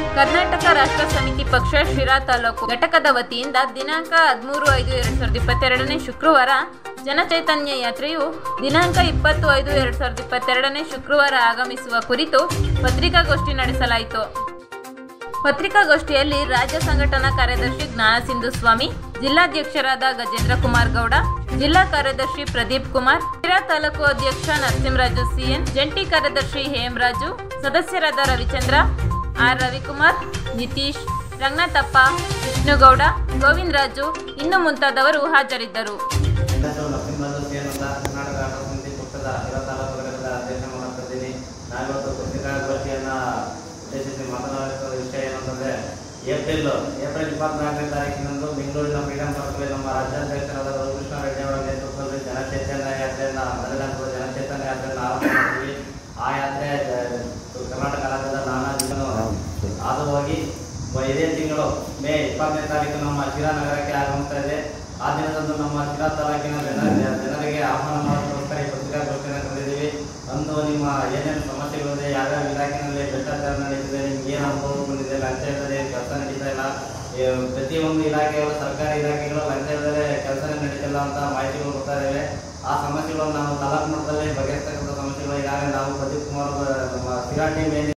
ಕರ್ನಾಟಕ ರಾಷ್ಟ್ರ ಸಮಿತಿ ಪಕ್ಷ ಶಿರಾ ತಾಲೂಕು ಘಟಕದ ವತಿಯಿಂದ ದಿನಾಂಕ ಹದಿಮೂರು ಐದು ಎರಡ್ ಸಾವಿರದ ಇಪ್ಪತ್ತೆರಡನೇ ಶುಕ್ರವಾರ ಜನಚೈತನ್ಯ ಯಾತ್ರೆಯು ದಿನಾಂಕ ಇಪ್ಪತ್ತು ಐದು ಎರಡ್ ಸಾವಿರದ ಇಪ್ಪತ್ತೆರಡನೇ ಶುಕ್ರವಾರ ಆಗಮಿಸುವ ಕುರಿತು ಪತ್ರಿಕಾಗೋಷ್ಠಿ ನಡೆಸಲಾಯಿತು ಪತ್ರಿಕಾಗೋಷ್ಠಿಯಲ್ಲಿ ರಾಜ್ಯ ಸಂಘಟನಾ ಕಾರ್ಯದರ್ಶಿ ಜ್ಞಾನಸಿಂಧು ಸ್ವಾಮಿ ಜಿಲ್ಲಾಧ್ಯಕ್ಷರಾದ ಗಜೇಂದ್ರ ಕುಮಾರ್ ಗೌಡ ಜಿಲ್ಲಾ ಕಾರ್ಯದರ್ಶಿ ಪ್ರದೀಪ್ ಕುಮಾರ್ ಶಿರಾ ತಾಲೂಕು ಅಧ್ಯಕ್ಷ ನರಸಿಂಹರಾಜು ಸಿಎನ್ ಜಂಟಿ ಕಾರ್ಯದರ್ಶಿ ಹೇಮರಾಜು ಸದಸ್ಯರಾದ ರವಿಚಂದ್ರ ಆರ್ ರವಿಕುಮಾರ್ ನಿತೀಶ್ ರಂಗನಾಥಪ್ಪ ವಿಷ್ಣುಗೌಡ ಗೋವಿಂದರಾಜು ಇನ್ನು ಮುಂತಾದವರು ಹಾಜರಿದ್ದರು ಹೆಸರು ನರಸಿಂಹರಾಜು ಸಿ ಅಂತ ಕರ್ನಾಟಕ ರಾಷ್ಟ್ರ ಸಮಿತಿ ಪಕ್ಷದ ಶಿರಾ ತಾಲೂಕು ಘಟಕದ ಅಧ್ಯಕ್ಷ ಮಾಡುತ್ತಿದ್ದೀನಿ ನಾವಿವತ್ತು ಪತ್ರಿಕಾಗೋಷ್ಠಿಯನ್ನು ಉದ್ದೇಶಿಸಿ ಮಾತನಾಡುತ್ತಿರುವ ವಿಷಯ ಏನಂತಂದರೆ ಏಪ್ರಿಲ್ ಏಪ್ರಿಲ್ ಇಪ್ಪತ್ನಾಲ್ಕನೇ ತಾರೀಕಿನಂದು ಬೆಂಗಳೂರಿನ ಫ್ರೀಡಂ ಪಾರ್ಕ್ನಲ್ಲಿ ನಮ್ಮ ರಾಜ್ಯಾಧ್ಯಕ್ಷರಾದ ರಘುಕೃಷ್ಣ ರೆಡ್ಡಿ ಅವರ ನೇತೃತ್ವದಲ್ಲಿ ಜನಚೈತನ್ಯ ಯಾತ್ರೆಯನ್ನು ನಡೆದಂತಹ ಜನಚೈತನ್ಯ ಯಾತ್ರೆಯನ್ನು ಆರಂಭ ಮಾಡಿದ್ವಿ ಆ ಯಾತ್ರೆ ಜ- ಕರ್ನಾಟಕ ರಾಜ್ಯದ ನಾನಾ ಜಿಲ್ಲೆಗಳು ಹಾದು ಹೋಗಿ ಬ- ಇದೇ ತಿಂಗಳು ಮೇ ಇಪ್ಪತ್ತನೇ ತಾರೀಕು ನಮ್ಮ ಶಿರಾ ನಗರಕ್ಕೆ ಆಗಮಿಸ್ತಾ ಇದೆ ಆ ದಿನದಂದು ನಮ್ಮ ಶಿರಾ ತಾಲೂಕಿನ ಜನ ಜನರಿಗೆ ಆಹ್ವಾನ ಮಾಡೋದಕ್ಕೋಸ್ಕರ ಈ ಪತ್ರಿಕಾಗೋಷ್ಠಿಯನ್ನು ಕರೆದಿದ್ದೀವಿ ಅಂದು ನಿಮ್ಮ ಏನೇನು ಸಮಸ್ಯೆಗಳಿದೆ ಯಾವ್ಯಾವ ಇಲಾಖೆನಲ್ಲಿ ಭ್ರಷ್ಟಾಚಾರ ನಡೀತಿದೆ ನಿಮ್ಗೆ ಏನು ಅನುಭವ ಬಂದಿದೆ ಲಂಚ ಇಲ್ಲದೆ ಕೆಲಸ ನಡೀತಾ ಇಲ್ಲ ಈ ಪ್ರತಿಯೊಂದು ಇಲಾಖೆಗಳು ಸರ್ಕಾರಿ ಇಲಾಖೆಗಳು ಲಂಚ ಇಲ್ಲದೆ ಕೆಲಸ ನಡೀತಿಲ್ಲ ಅಂತ ಮಾಹಿತಿಗಳು ಬರ್ತಾ ಇದ್ದಾವೆ ಆ ಸಮಸ್ಯೆಗಳನ್ನು ನಾವು ತಾಲೂಕು ಮಟ್ಟದಲ್ಲಿ ಬಗೆಹರಿಸ್ತಕ್ಕಂಥ ಸಮಸ್ಯೆಗಳು ಈಗಾಗಲೇ ನಾವು ಪ್ರದೀಪ್ ಕುಮಾರ್ ಅವರ ನಮ್ಮ ಶಿರಾ ಟೀಮ್ ಏನಿದೆ